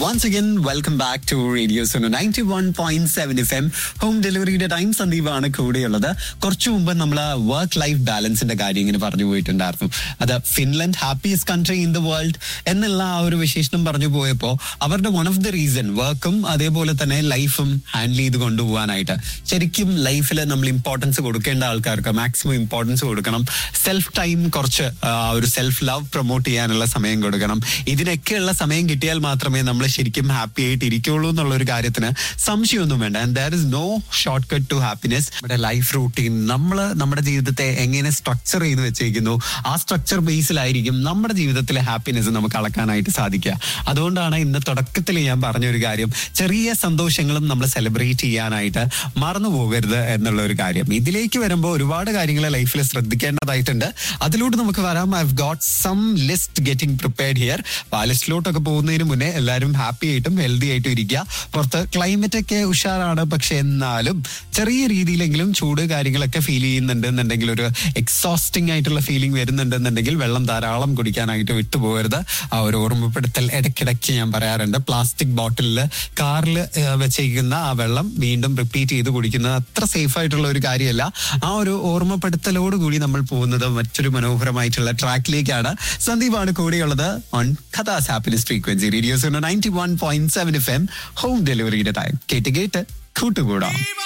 once again welcome back to radio Suno ninety one point seven F M home ഡെലിവറിയുടെ time സന്ദീപാണ് കൂടെയുള്ളത് കുറച്ചു മുമ്പ് നമ്മൾ വർക്ക് ലൈഫ് ബാലൻസിന്റെ കാര്യം ഇങ്ങനെ പറഞ്ഞു പോയിട്ടുണ്ടായിരുന്നു അത് Finland happiest country in the world എന്നുള്ള ആ ഒരു വിശേഷണം പറഞ്ഞു പോയപ്പോൾ അവരുടെ വൺ ഓഫ് ദി റീസൺ വർക്കും അതേപോലെ തന്നെ ലൈഫും ഹാൻഡിൽ ചെയ്ത് കൊണ്ടുപോകാനായിട്ട് ശരിക്കും ലൈഫിൽ നമ്മൾ ഇമ്പോർട്ടൻസ് കൊടുക്കേണ്ട ആൾക്കാർക്ക് മാക്സിമം ഇമ്പോർട്ടൻസ് കൊടുക്കണം സെൽഫ് ടൈം കുറച്ച് ആ, ഒരു സെൽഫ് ലവ് പ്രൊമോട്ട് ചെയ്യാനുള്ള സമയം കൊടുക്കണം ഇതിനൊക്കെയുള്ള സമയം കിട്ടിയാൽ മാത്രമേ നമ്മൾ ശരിക്കും ഹാപ്പി ആയിട്ട് ഇരിക്കുള്ളൂ എന്നുള്ള ഒരു കാര്യത്തിന് സംശയമൊന്നും വേണ്ട and there is no shortcut to happiness നമ്മുടെ ലൈഫ് റൂട്ടീൻ നമ്മൾ നമ്മുടെ ജീവിതത്തെ എങ്ങനെ സ്ട്രക്ചർ ചെയ്ത് വെച്ചേക്കുന്നു ആ സ്ട്രക്ചർ ബേസിലായിരിക്കും നമ്മുടെ ജീവിതത്തിലെ ഹാപ്പിനെസ് നമുക്ക് അളക്കാനായിട്ട് സാധിക്കുക അതുകൊണ്ടാണ് ഇന്ന് തുടക്കത്തിൽ ഞാൻ പറഞ്ഞ ഒരു കാര്യം ചെറിയ സന്തോഷങ്ങളും നമ്മൾ സെലിബ്രേറ്റ് ചെയ്യാനായിട്ട് മറന്നു പോകരുത് എന്നുള്ള ഒരു കാര്യം ഇതിലേക്ക് വരുമ്പോൾ ഒരുപാട് കാര്യങ്ങൾ ലൈഫിൽ ശ്രദ്ധിക്കേണ്ടതായിട്ടുണ്ട് അതിലൂടെ നമുക്ക് വരാം I got some list getting prepared here ആ ലിസ്റ്റിലോട്ടൊക്കെ പോകുന്നതിന് മുന്നേ എല്ലാവരും ഹാപ്പി ആയിട്ടും ഹെൽത്തി ആയിട്ടും ഇരിക്കുക പുറത്ത് ക്ലൈമറ്റ് ഒക്കെ ഉഷാറാണ് പക്ഷെ എന്നാലും ചെറിയ രീതിയിലെങ്കിലും ചൂട് കാര്യങ്ങളൊക്കെ ഫീൽ ചെയ്യുന്നുണ്ട് എന്നുണ്ടെങ്കിൽ ഒരു എക്സോസ്റ്റിംഗ് ആയിട്ടുള്ള ഫീലിംഗ് വരുന്നുണ്ടെന്നുണ്ടെങ്കിൽ വെള്ളം ധാരാളം കുടിക്കാനായിട്ട് വിട്ടുപോകരുത് ആ ഒരു ഓർമ്മപ്പെടുത്തൽ ഇടയ്ക്കിടയ്ക്ക് ഞാൻ പറയാറുണ്ട് പ്ലാസ്റ്റിക് ബോട്ടിലിൽ കാറിൽ വെച്ചേക്കുന്ന ആ വെള്ളം വീണ്ടും റിപ്പീറ്റ് ചെയ്ത് കുടിക്കുന്നത് അത്ര സേഫ് ആയിട്ടുള്ള ഒരു കാര്യമല്ല ആ ഒരു ഓർമ്മപ്പെടുത്തലോട് കൂടി നമ്മൾ പോകുന്നത് മറ്റൊരു മനോഹരമായിട്ടുള്ള ട്രാക്കിലേക്കാണ് സന്ദീപാണ് കൂടെയുള്ളത് ഓൺ കഥാസ് happiness frequency radio's ninety one point seven F M home ഡെലിവറിയുടെ ടൈം കേട്ട് കേട്ട് കൂട്ടുകൂടാം